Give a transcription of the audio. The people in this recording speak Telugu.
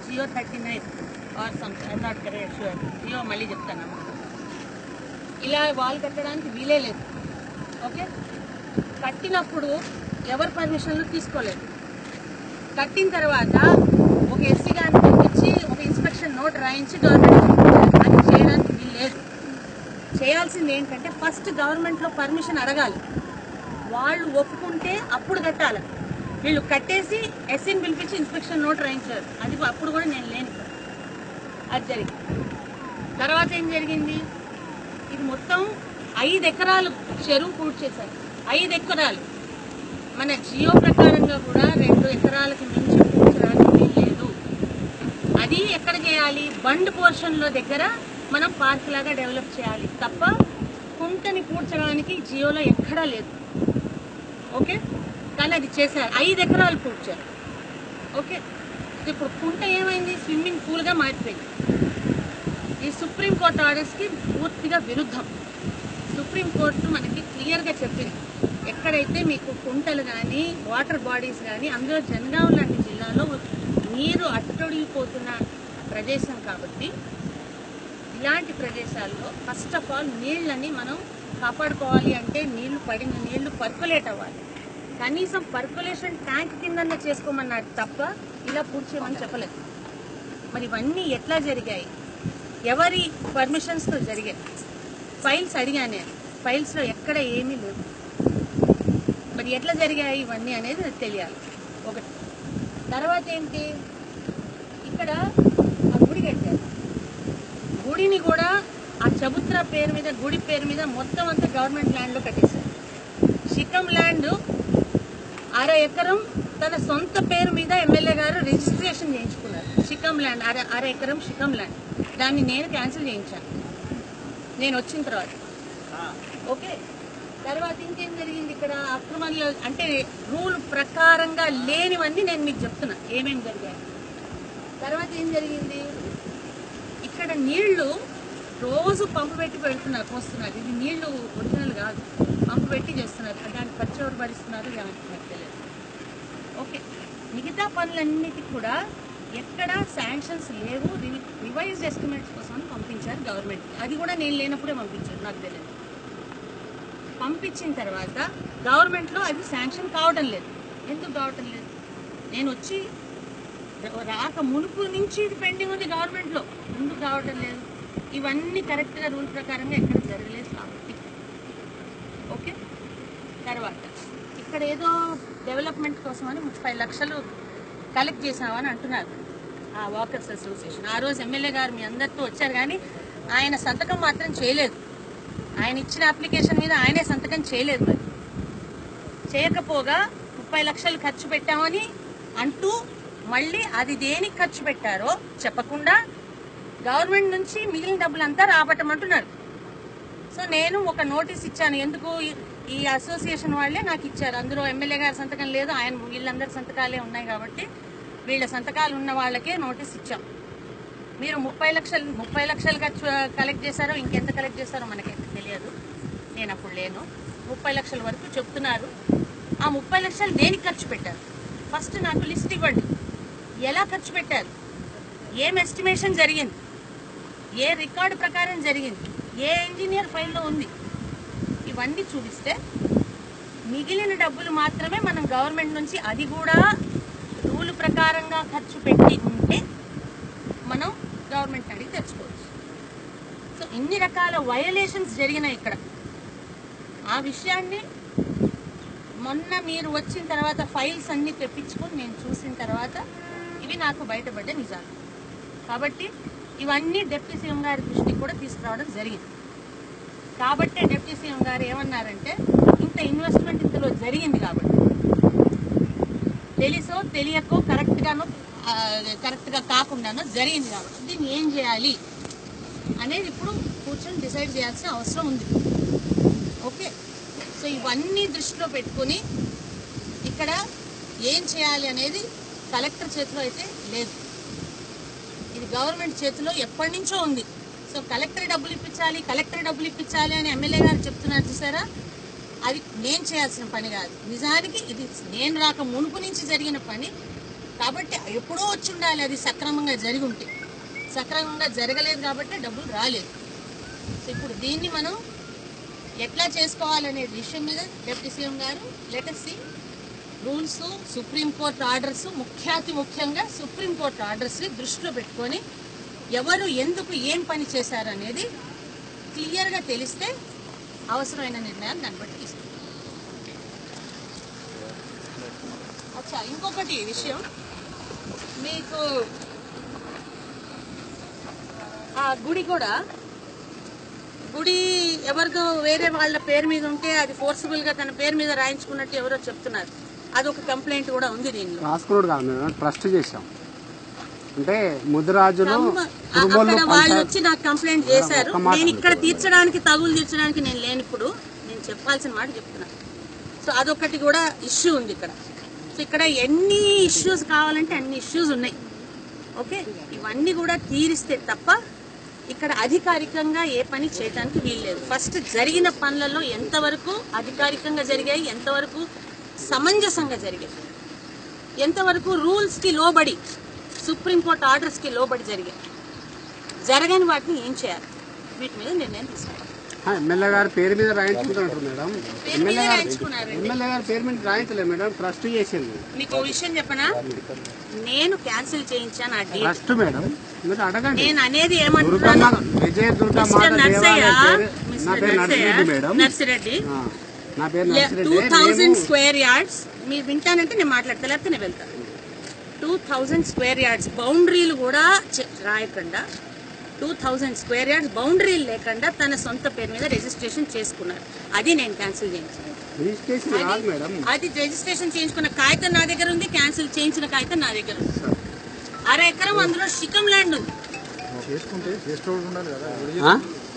Jio thirty nine are some I not correct sure Jio మళ్ళీ చెప్తాను ఇలా వాల్ కట్టడానికి వీలే లేదు ఓకే కట్టినప్పుడు ఎవరి పర్మిషన్లు తీసుకోలేదు కట్టిన తర్వాత ఒక ఎస్సీ గారిని పంపించి ఒక ఇన్స్పెక్షన్ నోట్ రాయించి గవర్నమెంట్ అది చేయడానికి వీలు లేదు చేయాల్సింది ఏంటంటే ఫస్ట్ గవర్నమెంట్లో పర్మిషన్ అడగాలి వాళ్ళు ఒప్పుకుంటే అప్పుడు కట్టాలి వీళ్ళు కట్టేసి ఎస్సీని పిలిపించి ఇన్స్పెక్షన్ నోట్ రాయించారు అది అప్పుడు కూడా నేను లేను ఇక్కడ. అది జరిగింది తర్వాత ఏం జరిగింది ఇది మొత్తం ఐదు ఎకరాలు చెరువు పూర్తి చేశారు ఐదు ఎకరాలు మన జియో ప్రకారంగా కూడా రెండు ఎకరాలకు మించి పూడ్చడానికి వీల్లేదు అది ఎక్కడ చేయాలి బండ్ పోర్షన్లో దగ్గర మనం పార్క్ లాగా డెవలప్ చేయాలి తప్ప కుంటని పూడ్చడానికి జియోలో ఎక్కడా లేదు ఓకే కానీ అది చేశారు ఐదు ఎకరాలు పూడ్చారు ఓకే ఇప్పుడు కుంట ఏమైంది స్విమ్మింగ్ పూల్గా మారిపోయింది ఈ సుప్రీంకోర్టు ఆర్డర్స్కి పూర్తిగా విరుద్ధం సుప్రీంకోర్టు మనకి క్లియర్గా చెప్పింది ఎక్కడైతే మీకు కుంటలు కానీ వాటర్ బాడీస్ కానీ అందులో జనగాం లాంటి జిల్లాలో నీరు అట్టడిగిపోతున్న ప్రదేశం కాబట్టి ఇలాంటి ప్రదేశాల్లో ఫస్ట్ ఆఫ్ ఆల్ నీళ్ళని మనం కాపాడుకోవాలి అంటే నీళ్లు పడిన నీళ్లు పర్కులేట్ అవ్వాలి కనీసం పర్కులేషన్ ట్యాంక్ కింద చేసుకోమన్నారు తప్ప ఇలా పూడ్చేయమని చెప్పలేదు మరి ఇవన్నీ ఎట్లా జరిగాయి ఎవరి పర్మిషన్స్తో జరిగాయి ఫైల్స్ అడిగానే ఫైల్స్లో ఎక్కడ ఏమీ లేవు మరి ఎట్లా జరిగాయి ఇవన్నీ అనేది నాకు తెలియాలి ఒకటి తర్వాత ఏంటి ఇక్కడ ఆ గుడి కట్టారు గుడిని కూడా ఆ చబుత్ర పేరు మీద గుడి పేరు మీద మొత్తం అంతా గవర్నమెంట్ ల్యాండ్లో కట్టేశారు షికం ల్యాండ్ అర ఎకరం తన సొంత పేరు మీద ఎమ్మెల్యే గారు రిజిస్ట్రేషన్ చేయించుకున్నారు షికం ల్యాండ్ అర అర ఎకరం షికం ల్యాండ్ దాన్ని నేను క్యాన్సిల్ చేయించాను నేను వచ్చిన తర్వాత ఓకే తర్వాత ఇంకేం జరిగింది ఇక్కడ అక్రమంలో అంటే రూల్ ప్రకారంగా లేనివన్నీ నేను మీకు చెప్తున్నా ఏమేమి జరిగాయి తర్వాత ఏం జరిగింది ఇక్కడ నీళ్లు రోజు పంపు పెట్టి పెడుతున్నారు పోస్తున్నారు ఇది నీళ్లు ఒరిజినల్ కాదు పంపు పెట్టి చేస్తున్నారు దానికి ఖర్చు ఎవరు భరిస్తున్నారు దానికి నాకు తెలియదు ఓకే మిగతా పనులన్నిటికీ కూడా ఎక్కడ శాంక్షన్స్ లేవు రివైజ్డ్ ఎస్టిమేట్స్ కోసం పంపించారు గవర్నమెంట్ అది కూడా నేను లేనప్పుడే పంపించారు నాకు తెలియదు పంపించిన తర్వాత గవర్నమెంట్లో అది శాంక్షన్ కావడం లేదు ఎందుకు కావటం లేదు నేను వచ్చి రాక మునుపు నుంచి ఇది పెండింగ్ ఉంది గవర్నమెంట్లో ఎందుకు కావటం లేదు ఇవన్నీ కరెక్ట్గా రూల్ ప్రకారంగా ఎక్కడ జరగలేదు కాబట్టి ఓకే తర్వాత ఇక్కడ ఏదో డెవలప్మెంట్ కోసం అని ముప్పై లక్షలు కలెక్ట్ చేసామని అంటున్నారు ఆ వాకర్స్ అసోసియేషన్ ఆ రోజు ఎమ్మెల్యే గారు మీ అందరితో వచ్చారు కానీ ఆయన సంతకం మాత్రం చేయలేదు ఆయన ఇచ్చిన అప్లికేషన్ మీద ఆయనే సంతకం చేయలేదు మరి చేయకపోగా ముప్పై లక్షలు ఖర్చు పెట్టామని అంటూ మళ్ళీ అది దేనికి ఖర్చు పెట్టారో చెప్పకుండా గవర్నమెంట్ నుంచి మిగిలిన డబ్బులంతా రాబట్టమంటున్నారు సో నేను ఒక నోటీస్ ఇచ్చాను ఎందుకు ఈ- ఈ అసోసియేషన్ వాళ్ళే నాకు ఇచ్చారు అందులో ఎమ్మెల్యే గారి సంతకం లేదు ఆయన వీళ్ళందరి సంతకాలే ఉన్నాయి కాబట్టి వీళ్ళ సంతకాలు ఉన్న వాళ్ళకే నోటీస్ ఇచ్చాం మీరు ముప్పై లక్షలు ముప్పై లక్షలు ఖర్చు కలెక్ట్ చేశారో ఇంకెంత కలెక్ట్ చేశారో మనకైతే తెలియదు నేను అప్పుడు లేను ముప్పై లక్షల వరకు చెప్తున్నారు ఆ ముప్పై లక్షలు దేనికి ఖర్చు పెట్టారు ఫస్ట్ నాకు లిస్ట్ ఇవ్వండి ఎలా ఖర్చు పెట్టారు ఏం ఎస్టిమేషన్ జరిగింది ఏ రికార్డు ప్రకారం జరిగింది ఏ ఇంజనీర్ ఫైల్లో ఉంది ఇవన్నీ చూపిస్తే మిగిలిన డబ్బులు మాత్రమే మనం గవర్నమెంట్ నుంచి అది కూడా రూల్ ప్రకారంగా ఖర్చు పెట్టి ఉంటే మనం గవర్నమెంట్ అడిగి తెచ్చుకోవచ్చు సో ఇన్ని రకాల వయలేషన్స్ జరిగినాయి ఇక్కడ ఆ విషయాన్ని మొన్న మీరు వచ్చిన తర్వాత ఫైల్స్ అన్ని తెప్పించుకొని నేను చూసిన తర్వాత ఇవి నాకు బయటపడ్డ నిజాలు కాబట్టి ఇవన్నీ డిప్యూటీ సీఎం గారి దృష్టికి కూడా తీసుకురావడం జరిగింది కాబట్టే డిప్యూటీ సీఎం గారు ఏమన్నారంటే ఇంత ఇన్వెస్ట్మెంట్ ఇందులో జరిగింది కాబట్టి తెలుసో తెలియకో కరెక్ట్గానో ఆ, కరెక్ట్గా కాకుండానో జరిగింది కాబట్టి దీన్ని ఏం చేయాలి అనేది ఇప్పుడు కూర్చొని డిసైడ్ చేయాల్సిన అవసరం ఉంది ఓకే సో ఇవన్నీ దృష్టిలో పెట్టుకొని ఇక్కడ ఏం చేయాలి అనేది కలెక్టర్ చేతిలో అయితే లేదు ఇది గవర్నమెంట్ చేతిలో ఎప్పటి నుంచో ఉంది సో కలెక్టర్ డబ్బులు ఇప్పించాలి కలెక్టర్ డబ్బులు ఇప్పించాలి అని ఎమ్మెల్యే గారు చెప్తున్నారు చూసారా అది నేను చేయాల్సిన పని కాదు నిజానికి ఇది నేను రాక మునుపు నుంచి జరిగిన పని కాబట్టి ఎప్పుడో వచ్చి ఉండాలి అది సక్రమంగా జరిగి ఉంటే సక్రమంగా జరగలేదు కాబట్టి డబ్బులు రాలేదు సో ఇప్పుడు దీన్ని మనం ఎట్లా చేసుకోవాలనే విషయం మీద డిప్యూటీ సీఎం గారు లెటర్ సి రూల్స్ సుప్రీంకోర్టు ఆర్డర్స్ ముఖ్యాతి ముఖ్యంగా సుప్రీంకోర్టు ఆర్డర్స్ని దృష్టిలో పెట్టుకొని ఎవరు ఎందుకు ఏం పని చేశారు అనేది క్లియర్గా తెలిస్తే అవసరమైన నిర్ణయాలు దాన్ని బట్టి తీసుకుంటాం అచ్చా ఇంకొకటి విషయం మీకు ఆ గుడి కూడా గుడి ఎవరికో వేరే వాళ్ళ పేరు మీద ఉంటే అది ఫోర్సిబుల్ గా తన పేరు మీద రాయించుకున్నట్టు ఎవరో చెప్తున్నారు అదొక కంప్లైంట్ కూడా ఉంది దీనిలో రాసుకున్నాడు కాదు మేము ట్రస్ట్ చేసాం అంటే ముదిరాజులు కమ్మ- అ- కురుబోళ్ళు అక్కడ వాళ్ళు వచ్చి నాకు కంప్లైంట్ చేశారు ఒక్క మాట నేను ఇక్కడ తీర్చడానికి తగులు తీర్చడానికి నేను లేనిప్పుడు నేను చెప్పాల్సిన మాట చెప్తున్నా సో అదొకటి కూడా ఇష్యూ ఉంది ఇక్కడ సో ఇక్కడ ఎన్ని ఇష్యూస్ కావాలంటే అన్ని ఇష్యూస్ ఉన్నాయి ఓకే ఇవన్నీ కూడా తీరిస్తే తప్ప ఇక్కడ అధికారికంగా ఏ పని చేయడానికి వీల్లేదు ఫస్ట్ జరిగిన పనులలో ఎంతవరకు అధికారికంగా జరిగాయి ఎంతవరకు సమంజసంగా జరిగాయి ఎంతవరకు రూల్స్ కి లోబడి సుప్రీంకోర్టు ఆర్డర్స్ కి లోబడి జరిగాయి జరగని వాటిని ఏం చేయాలి వీటి మీద నిర్ణయం తీసుకోవాలి ఆ, ఎమ్మెల్యే గారి పేరు మీద రాయించుకుంటున్నారు మేడం పేరు మీద రాయించుకున్నారండి ఎమ్మెల్యే గారి పేరు మీద రాయించలేదు మేడం ట్రస్ట్ చేసింది మీకు ఓ విషయం చెప్పనా నేను క్యాన్సిల్ చేయించాను ఆ డేట్ ట్రస్ట్ మేడం మీరు అడగండి నేను అనేది దుర్గమ్మ ఏమంటున్నాను విజయ దుర్గా మిస్టర్ మాత నర్సయ్య దేవాలయం పేరు నా మిస్టర్ పేరు నర్సయ్య నర్సిరెడ్డి మేడం నర్సిరెడ్డి ఆ, నా పేరు టూ నర్సిరెడ్డి థౌజండ్ మేము స్క్వేర్ యార్డ్స్ మీరు వింటానంటే నేను మాట్లాడతా లేకపోతే నేను వెళ్తాను టూ థౌజండ్ స్క్వేర్ యార్డ్స్ బౌండరీలు కూడా చె- రాయకుండా టూ థౌజండ్ స్క్వేర్ యార్డ్స్ బౌండరీలు లేకుండా తన సొంత పేరు మీద రిజిస్ట్రేషన్ చేసుకున్నారు అది నేను క్యాన్సిల్ చేయించాను రిజిస్ట్రేషన్ కాదు మేడం అది రిజిస్ట్రేషన్ చేయించుకున్న కాగితం నా దగ్గర ఉంది క్యాన్సిల్ చేయించిన కాగితం నా దగ్గర ఉంది అర ఎకరం అందులో శిఖం ల్యాండ్ ఉంది ఆ?